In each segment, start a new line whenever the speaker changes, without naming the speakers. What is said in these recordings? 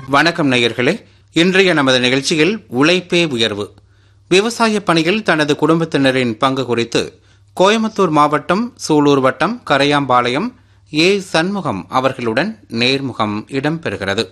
வணக்கம் நேயர்களே இன்றைய நமது நிகழ்ச்சியில் உழைப்பே உயர்வு விவசாய பணியில் தனது குடும்பத்தினரின் பங்கு குறித்து கோயம்புத்தூர் மாவட்டம் சூலூர் வட்டம் கரையாம்பாளையம் ஏ சண்முகம் அவர்களுடன் நேர்முகம் இடம்பெறுகிறது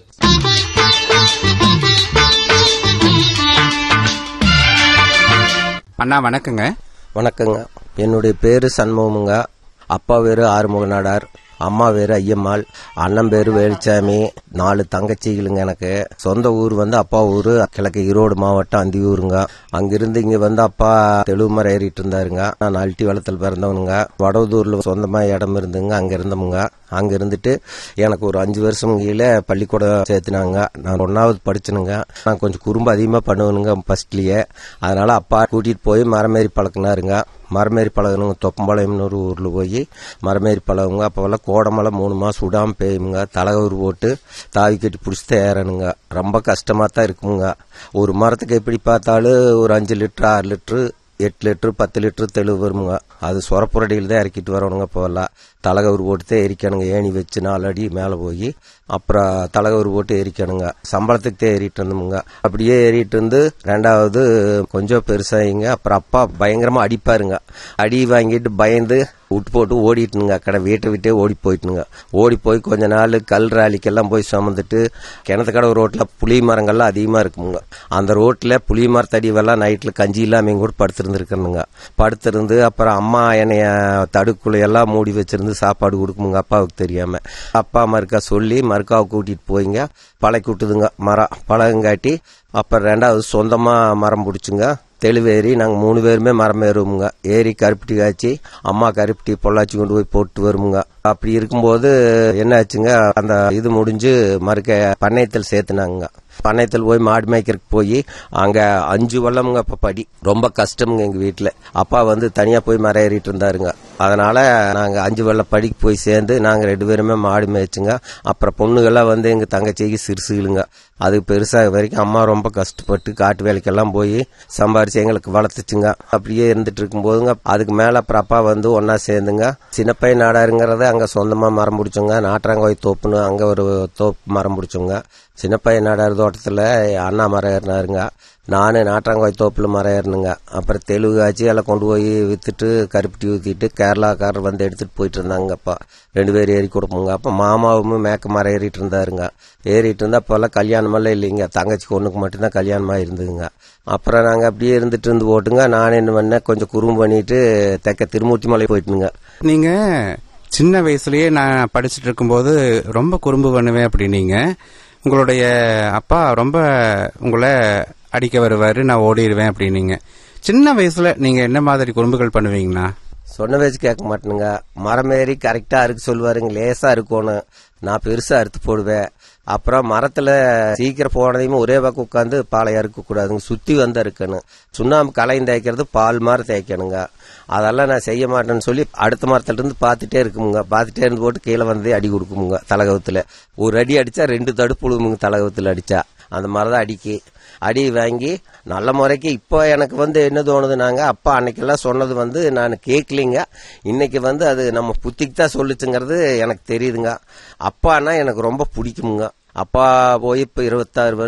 அண்ணா வணக்கங்க
வணக்கங்க என்னுடைய பேர் சண்முகமுங்க அப்பா பேரு ஆறுமுக நாடார் அம்மா பேரு ஐயம்மாள் அண்ணன் பேரு வேலுச்சாமி நாலு தங்கச்சிகளுங்க எனக்கு சொந்த ஊர் வந்து அப்பா ஊரு கிழக்கு ஈரோடு மாவட்டம் அந்தியூருங்க அங்கிருந்து இங்க வந்து அப்பா தெலுங்கு மரம் ஏறிட்டு இருந்தாருங்க நான் அல்ட்டி வளத்தில் பிறந்தவனுங்க வடவதூர்ல சொந்தமா இடம் இருந்துங்க அங்க இருந்தோமுங்க அங்க இருந்துட்டு எனக்கு ஒரு அஞ்சு வருஷம் கீழே பள்ளிக்கூடம் சேர்த்துனாங்க நான் ஒன்னாவது படிச்சனுங்க நான் கொஞ்சம் குறும்பு அதிகமா பண்ணுவேனுங்க ஃபர்ஸ்ட்லயே அதனால அப்பா கூட்டிட்டு போய் மரமேறி பழக்கினாருங்க மரமேறி பழகணுங்க தொப்பம்பாளையம்னு ஒரு ஊர்ல போய் மரமேறி பழகுங்க அப்போல்லாம் கோடமலை மூணு மாசம் விடாம பெய்யுங்க தலைகூர் போட்டு தாவி கட்டி பிடிச்சிட்டு ஏறணுங்க ரொம்ப கஷ்டமா தான் இருக்குங்க ஒரு மரத்துக்கு எப்படி பார்த்தாலும் ஒரு அஞ்சு லிட்டரு ஆறு லிட்டரு எட்டு லிட்டரு பத்து லிட்டரு தெளிவு வருமுங்க அது சொரப்புரடியில் தான் இறக்கிட்டு வரணுங்க இப்போல்லாம் தலைகவுரு போட்டு தான் எரிக்கணுங்க ஏணி வச்சு நாலு அடி மேலே போய் அப்புறம் தலைகவுரு போட்டு எரிக்கணுங்க சம்பளத்துக்கு தான் ஏறிட்டு இருந்தோமுங்க அப்படியே ஏறிட்டு இருந்து ரெண்டாவது கொஞ்சம் பெருசாகிங்க அப்புறம் அப்பா பயங்கரமா அடிப்பாருங்க அடி வாங்கிட்டு பயந்து விட்டு போட்டு ஓடிட்டுனுங்க கடை வீட்டை விட்டே ஓடி போயிட்டுனுங்க ஓடி போய் கொஞ்ச நாள் கல் ராலிக்கெல்லாம் போய் சுமந்துட்டு கிணத்து கடை ரோட்டில் புளி மரங்கள்லாம் அதிகமாக இருக்குமுங்க அந்த ரோட்டில் புளி மரத்தடிவெல்லாம் நைட்டில் கஞ்சி இல்லாமல் கூட படுத்திருந்துருக்கணுங்க படுத்திருந்து அப்புறம் அம்மா என்னைய தடுக்குள்ளையெல்லாம் மூடி வச்சிருந்து சாப்பாடு கொடுக்குமுங்க அப்பாவுக்கு தெரியாம அப்பா மறுக்கா சொல்லி மறுக்காவை கூட்டிட்டு போயிங்க பழக்கி விட்டுதுங்க மரம் பழகங்காட்டி அப்புறம் ரெண்டாவது சொந்தமா மரம் பிடிச்சுங்க தெளிவேறி நாங்கள் மூணு பேருமே மரம் ஏறுவோமுங்க ஏறி கருப்பட்டி காய்ச்சி அம்மா கருப்பட்டி பொள்ளாச்சி கொண்டு போய் போட்டு வருமுங்க அப்படி இருக்கும்போது என்ன ஆச்சுங்க அந்த இது முடிஞ்சு மறுக்க பண்ணையத்தில் சேர்த்துனாங்க பண்ணையத்தில் போய் மாடு மேய்க்கிறதுக்கு போய் அங்க அஞ்சு வல்லமுங்க அப்ப படி ரொம்ப கஷ்டமுங்க எங்க வீட்டுல அப்பா வந்து தனியா போய் மரம் ஏறிட்டு இருந்தாருங்க அதனால நாங்க அஞ்சு வெள்ள படிக்கு போய் சேர்ந்து நாங்க ரெண்டு பேருமே மாடு மேய்ச்சுங்க அப்புறம் பொண்ணுகள்லாம் வந்து எங்க தங்கச்சிக்கு சிறுசுகளுங்க அது பெருசாக வரைக்கும் அம்மா ரொம்ப கஷ்டப்பட்டு காட்டு வேலைக்கெல்லாம் போய் சம்பாரிச்சு எங்களுக்கு வளர்த்துச்சுங்க அப்படியே இருந்துட்டு இருக்கும்போதுங்க அதுக்கு மேல அப்புறம் அப்பா வந்து ஒன்னா சேர்ந்துங்க சின்னப்பை நாடாருங்கிறத அங்க சொந்தமா மரம் பிடிச்சோங்க நாட்டாங்கோய் தோப்புன்னு அங்க ஒரு தோப்பு மரம் பிடிச்சோங்க சின்னப்பையன் நாடார் தோட்டத்தில் அண்ணா மரம் ஏறினாருங்க நானு நாட்டாங்கோய் தோப்பில் மரம் ஏறினுங்க அப்புறம் தெலுங்கு ஆச்சு எல்லாம் கொண்டு போய் வித்துட்டு கருப்பட்டி ஊற்றிட்டு கேரளாக்காரர் வந்து எடுத்துட்டு போயிட்டு இருந்தாங்க அப்பா ரெண்டு பேரும் ஏறி கொடுப்போங்க அப்போ மாமாவும் மேக்க மரம் ஏறிட்டு இருந்தாருங்க ஏறிட்டு இருந்தா அப்போல்லாம் கல்யாணமெல்லாம் இல்லைங்க தங்கச்சிக்கு ஒன்றுக்கு மட்டும்தான் கல்யாணமாக இருந்துங்க அப்புறம் நாங்கள் அப்படியே இருந்துட்டு இருந்து போட்டுங்க நான் என்ன பண்ணேன் கொஞ்சம் குறும்பு பண்ணிட்டு தெக்க திருமூர்த்தி மலை போயிட்டுங்க
நீங்க சின்ன வயசுலயே நான் படிச்சுட்டு இருக்கும்போது ரொம்ப குறும்பு பண்ணுவேன் அப்படின்னீங்க உங்களுடைய அப்பா ரொம்ப உங்களை அடிக்க வருவாரு நான் ஓடிடுவேன் அப்படின்னீங்க சின்ன வயசுல நீங்க என்ன மாதிரி குறும்புகள் பண்ணுவீங்கண்ணா
சொன்ன வச்சு கேட்க மாட்டேனுங்க மரம் ஏறி கரெக்டா அறுக்க சொல்லுவாருங்க லேசா இருக்கணும் நான் பெருசா அறுத்து போடுவேன் அப்புறம் மரத்துல சீக்கிரம் போனதையும் ஒரே பக்கம் உட்காந்து பாலை அறுக்க கூடாதுங்க சுத்தி வந்து அறுக்கணும் சுண்ணாம்பு கலையும் தேய்க்கிறது பால் மாதிரி தேய்க்கணுங்க அதெல்லாம் நான் செய்ய மாட்டேன்னு சொல்லி அடுத்த மரத்துல இருந்து பார்த்துட்டே இருக்குமுங்க பார்த்துட்டே இருந்து போட்டு கீழே வந்து அடி கொடுக்குமுங்க தலகவத்துல ஒரு அடி அடிச்சா ரெண்டு தடுப்பு விழுமுங்க தலகவத்துல அடிச்சா அந்த மாதிரி தான் அடிக்கி அடி வாங்கி நல்ல முறைக்கு இப்போ எனக்கு வந்து என்ன தோணுதுனாங்க அப்பா அன்னைக்கெல்லாம் சொன்னது வந்து நான் கேட்கலிங்க இன்னைக்கு வந்து அது நம்ம புத்திக்கு தான் சொல்லுச்சுங்கிறது எனக்கு தெரியுதுங்க அப்பானா எனக்கு ரொம்ப பிடிக்குமுங்க அப்பா போய் இப்போ இருபத்தாறு